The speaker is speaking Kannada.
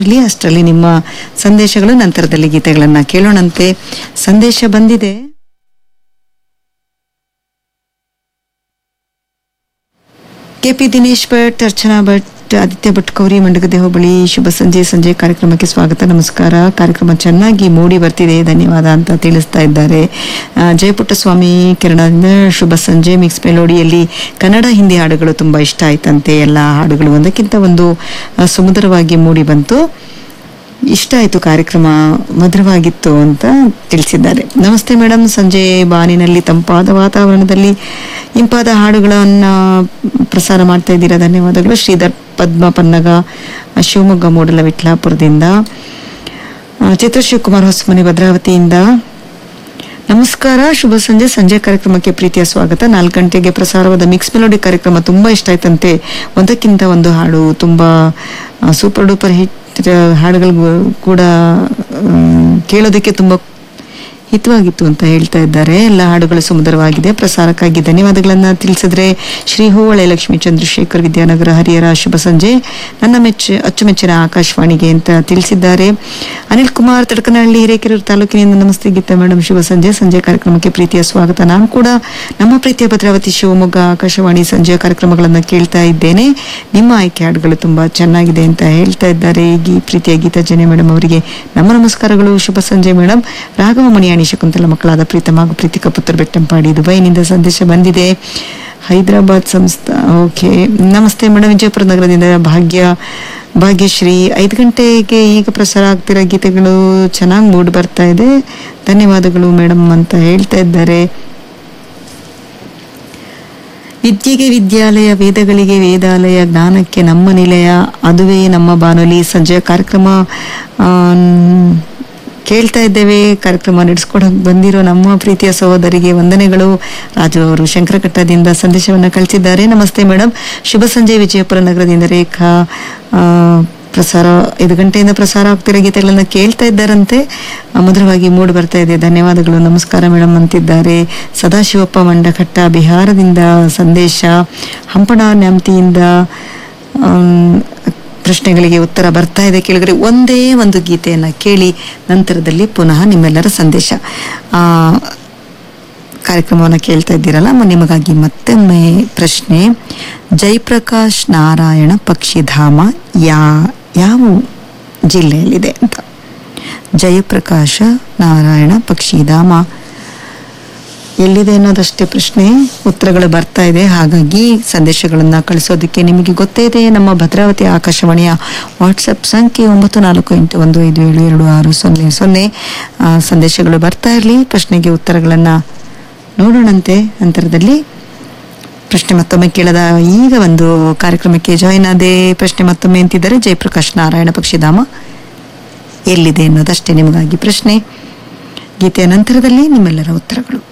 ಇಲ್ಲಿ ಅಷ್ಟರಲ್ಲಿ ನಿಮ್ಮ ಸಂದೇಶಗಳು ನಂತರದಲ್ಲಿ ಗೀತೆಗಳನ್ನ ಕೇಳೋಣಂತೆ ಸಂದೇಶ ಬಂದಿದೆ ಕೆಪಿ ದಿನೇಶ್ ಭಟ್ ಅರ್ಚನಾ ಭಟ್ ಆದಿತ್ಯ ಭಟ್ ಕೌರಿ ಮಂಡಗದೆ ಹೋಬಳಿ ಶುಭ ಸಂಜೆ ಸಂಜೆ ಕಾರ್ಯಕ್ರಮಕ್ಕೆ ಸ್ವಾಗತ ನಮಸ್ಕಾರ ಕಾರ್ಯಕ್ರಮ ಚೆನ್ನಾಗಿ ಮೂಡಿ ಬರ್ತಿದೆ ಧನ್ಯವಾದ ಅಂತ ತಿಳಿಸ್ತಾ ಇದ್ದಾರೆ ಆ, ಜಯಪುಟ್ಟಸ್ವಾಮಿ ಕಿರಣದಿಂದ ಶುಭ ಸಂಜೆ ಮಿಕ್ಸ್ ಮೆಲೋಡಿಯಲ್ಲಿ ಕನ್ನಡ ಹಿಂದಿ ಹಾಡುಗಳು ತುಂಬಾ ಇಷ್ಟ ಆಯ್ತಂತೆ ಎಲ್ಲ ಹಾಡುಗಳು ಒಂದಕ್ಕಿಂತ ಒಂದು ಆ, ಸುಮಧುರವಾಗಿ ಮೂಡಿ ಬಂತು ಇಷ್ಟ ಆಯಿತು ಕಾರ್ಯಕ್ರಮ ಮಧುರವಾಗಿತ್ತು ಅಂತ ತಿಳಿಸಿದ್ದಾರೆ ನಮಸ್ತೆ ಮೇಡಮ್ ಸಂಜೆ ಬಾನಿನಲ್ಲಿ ತಂಪಾದ ವಾತಾವರಣದಲ್ಲಿ ಇಂಪಾದ ಹಾಡುಗಳನ್ನ ಪ್ರಸಾರ ಮಾಡ್ತಾ ಇದ್ದೀರಾ ಧನ್ಯವಾದಗಳು ಶ್ರೀಧರ್ ಪದ್ಮ ಪನ್ನಗ ಶಿವಮೊಗ್ಗ ಮೂಡಲ ವಿಟ್ಲಾಪುರದಿಂದ ಆ, ಚಿತ್ರ ಶಿವಕುಮಾರ್ ಹೊಸಮನೆ ಭದ್ರಾವತಿಯಿಂದ ನಮಸ್ಕಾರ ಶುಭ ಸಂಜೆ ಸಂಜೆ ಕಾರ್ಯಕ್ರಮಕ್ಕೆ ಪ್ರೀತಿಯ ಸ್ವಾಗತ ನಾಲ್ಕು ಗಂಟೆಗೆ ಪ್ರಸಾರವಾದ ಮಿಕ್ಸ್ ಮೆಲೋಡಿ ಕಾರ್ಯಕ್ರಮ ತುಂಬಾ ಇಷ್ಟ ಆಯ್ತಂತೆ ಒಂದಕ್ಕಿಂತ ಒಂದು ಹಾಡು ತುಂಬಾ ಸೂಪರ್ ಡೂಪರ್ ಹಿಟ್ ಹಾಡುಗಳು ಕೂಡ ಮ್, ಕೇಳೋದಕ್ಕೆ ತುಂಬಾ ಹಿತವಾಗಿತ್ತು ಅಂತ ಹೇಳ್ತಾ ಇದ್ದಾರೆ ಎಲ್ಲ ಹಾಡುಗಳು ಸುಮಧುರವಾಗಿದೆ ಪ್ರಸಾರಕ್ಕಾಗಿ ಧನ್ಯವಾದಗಳನ್ನ ತಿಳಿಸಿದ್ರೆ ಶ್ರೀ ಹೂವಳೆ ಲಕ್ಷ್ಮೀ ಚಂದ್ರಶೇಖರ್ ವಿದ್ಯಾನಗರ ಹರಿಹರ ಶುಭ ಸಂಜೆ ನನ್ನ ಮೆಚ್ಚ ಅಚ್ಚುಮೆಚ್ಚಿನ ಆಕಾಶವಾಣಿಗೆ ಅಂತ ತಿಳಿಸಿದ್ದಾರೆ ಅನಿಲ್ ಕುಮಾರ್ ತಡಕನಹಳ್ಳಿ ಹಿರೇಕೆರೂರು ತಾಲೂಕಿನಿಂದ ನಮಸ್ತೆ ಗೀತಾ ಮೇಡಮ್ ಶುಭ ಸಂಜೆ ಸಂಜೆ ಕಾರ್ಯಕ್ರಮಕ್ಕೆ ಪ್ರೀತಿಯ ಸ್ವಾಗತ ನಾನು ಕೂಡ ನಮ್ಮ ಪ್ರೀತಿಯ ಭದ್ರಾವತಿ ಶಿವಮೊಗ್ಗ ಆಕಾಶವಾಣಿ ಸಂಜೆಯ ಕಾರ್ಯಕ್ರಮಗಳನ್ನು ಕೇಳ್ತಾ ಇದ್ದೇನೆ ನಿಮ್ಮ ಆಯ್ಕೆ ಹಾಡುಗಳು ತುಂಬಾ ಚೆನ್ನಾಗಿದೆ ಅಂತ ಹೇಳ್ತಾ ಇದ್ದಾರೆ ಈ ಪ್ರೀತಿಯ ಗೀತಾ ಜನೆ ಮೇಡಮ್ ಅವರಿಗೆ ನಮ್ಮ ನಮಸ್ಕಾರಗಳು ಶುಭ ಸಂಜೆ ಮೇಡಮ್ ರಾಘವ ಮಣಿಯಾಣಿ ಶಕುಂತಲ ಮಕ್ಕಳಾದ ಪ್ರೀತಮ್ ಹಾಗೂ ಪ್ರೀತಿಕಾ ಪುತ್ರ ಬೆಟ್ಟಂಪಾಡಿ ದುಬೈನಿಂದ ಸಂದೇಶ ಬಂದಿದೆ ಹೈದರಾಬಾದ್ ಸಂಸ್ಥಾ ಓಕೆ ನಮಸ್ತೆ ಮೇಡಮ್ ವಿಜಯಪುರ ನಗರದಿಂದ ಭಾಗ್ಯ ಭಾಗ್ಯಶ್ರೀ ಐದು ಗಂಟೆಗೆ ಈಗ ಪ್ರಸಾರ ಆಗ್ತಿರೋ ಗೀತೆಗಳು ಚೆನ್ನಾಗಿ ಮೂಡ್ ಬರ್ತಾ ಇದೆ ಧನ್ಯವಾದಗಳು ಮೇಡಮ್ ಅಂತ ಹೇಳ್ತಾ ಇದ್ದಾರೆ ವಿದ್ಯೆಗೆ ವಿದ್ಯಾಲಯ ವೇದಗಳಿಗೆ ವೇದಾಲಯ ಜ್ಞಾನಕ್ಕೆ ನಮ್ಮ ನಿಲಯ ಅದುವೇ ನಮ್ಮ ಬಾನುಲಿ ಸಂಜೆಯ ಕಾರ್ಯಕ್ರಮ ಆ, ಕೇಳ್ತಾ ಇದ್ದೇವೆ ಕಾರ್ಯಕ್ರಮ ನಡೆಸ್ಕೊಡಕ್ ಬಂದಿರೋ ನಮ್ಮ ಪ್ರೀತಿಯ ಸಹೋದರಿಗೆ ವಂದನೆಗಳು ರಾಜು ಅವರು ಶಂಕರಘಟ್ಟದಿಂದ ಸಂದೇಶವನ್ನ ಕಳಿಸಿದ್ದಾರೆ ನಮಸ್ತೆ ಮೇಡಮ್ ಶುಭ ಸಂಜೆ ವಿಜಯಪುರ ನಗರದಿಂದ ರೇಖಾ ಆ, ಪ್ರಸಾರ ಐದು ಗಂಟೆಯಿಂದ ಪ್ರಸಾರ ಆಗ್ತಿರೋ ಗೀತೆಗಳನ್ನ ಕೇಳ್ತಾ ಇದ್ದಾರಂತೆ ಆ, ಮಧುರವಾಗಿ ಮೂಡ್ ಬರ್ತಾ ಇದೆ ಧನ್ಯವಾದಗಳು ನಮಸ್ಕಾರ ಮೇಡಮ್ ಅಂತಿದ್ದಾರೆ ಸದಾಶಿವಪ್ಪ ಮಂಡಘಟ್ಟ ಬಿಹಾರದಿಂದ ಸಂದೇಶ ಹಂಪಣ ನ್ಯಾಮ್ತಿಯಿಂದ ಆಮ್, ಪ್ರಶ್ನೆಗಳಿಗೆ ಉತ್ತರ ಬರ್ತಾ ಇದೆ ಕೇಳಿದ್ರೆ ಒಂದೇ ಒಂದು ಗೀತೆಯನ್ನ ಕೇಳಿ ನಂತರದಲ್ಲಿ ಪುನಃ ನಿಮ್ಮೆಲ್ಲರ ಸಂದೇಶ ಆ ಕಾರ್ಯಕ್ರಮವನ್ನು ಕೇಳ್ತಾ ಇದ್ದೀರಲ್ಲ ಮ- ನಿಮಗಾಗಿ ಮತ್ತೊಮ್ಮೆ ಪ್ರಶ್ನೆ ಜಯಪ್ರಕಾಶ್ ನಾರಾಯಣ ಪಕ್ಷಿಧಾಮ ಯಾ ಯಾವ ಜಿಲ್ಲೆಯಲ್ಲಿದೆ ಅಂತ ಜಯಪ್ರಕಾಶ ನಾರಾಯಣ ಪಕ್ಷಿಧಾಮ ಎಲ್ಲಿದೆ ಅನ್ನೋದಷ್ಟೇ ಪ್ರಶ್ನೆ ಉತ್ತರಗಳು ಬರ್ತಾ ಇದೆ ಹಾಗಾಗಿ ಸಂದೇಶಗಳನ್ನ ಕಳಿಸೋದಕ್ಕೆ ನಿಮಗೆ ಗೊತ್ತೇ ಇದೆ ನಮ್ಮ ಭದ್ರಾವತಿ ಆಕಾಶವಾಣಿಯ ವಾಟ್ಸಪ್ ಸಂಖ್ಯೆ ಒಂಬತ್ತು ನಾಲ್ಕು ಎಂಟು ಒಂದು ಐದು ಏಳು ಎರಡು ಆರು ಸೊನ್ನೆ ಸೊನ್ನೆ ಆ, ಸಂದೇಶಗಳು ಬರ್ತಾ ಇರಲಿ ಪ್ರಶ್ನೆಗೆ ಉತ್ತರಗಳನ್ನ ನೋಡೋಣಂತೆ ನಂತರದಲ್ಲಿ ಪ್ರಶ್ನೆ ಮತ್ತೊಮ್ಮೆ ಕೇಳದ ಈಗ ಒಂದು ಕಾರ್ಯಕ್ರಮಕ್ಕೆ ಜಾಯಿನ್ ಆದೆ ಪ್ರಶ್ನೆ ಮತ್ತೊಮ್ಮೆ ಅಂತಿದ್ದಾರೆ ಜಯಪ್ರಕಾಶ್ ನಾರಾಯಣ ಪಕ್ಷಿಧಾಮ ಎಲ್ಲಿದೆ ಅನ್ನೋದಷ್ಟೇ ನಿಮಗಾಗಿ ಪ್ರಶ್ನೆ ಗೀತೆಯ ನಂತರದಲ್ಲಿ ನಿಮ್ಮೆಲ್ಲರ ಉತ್ತರಗಳು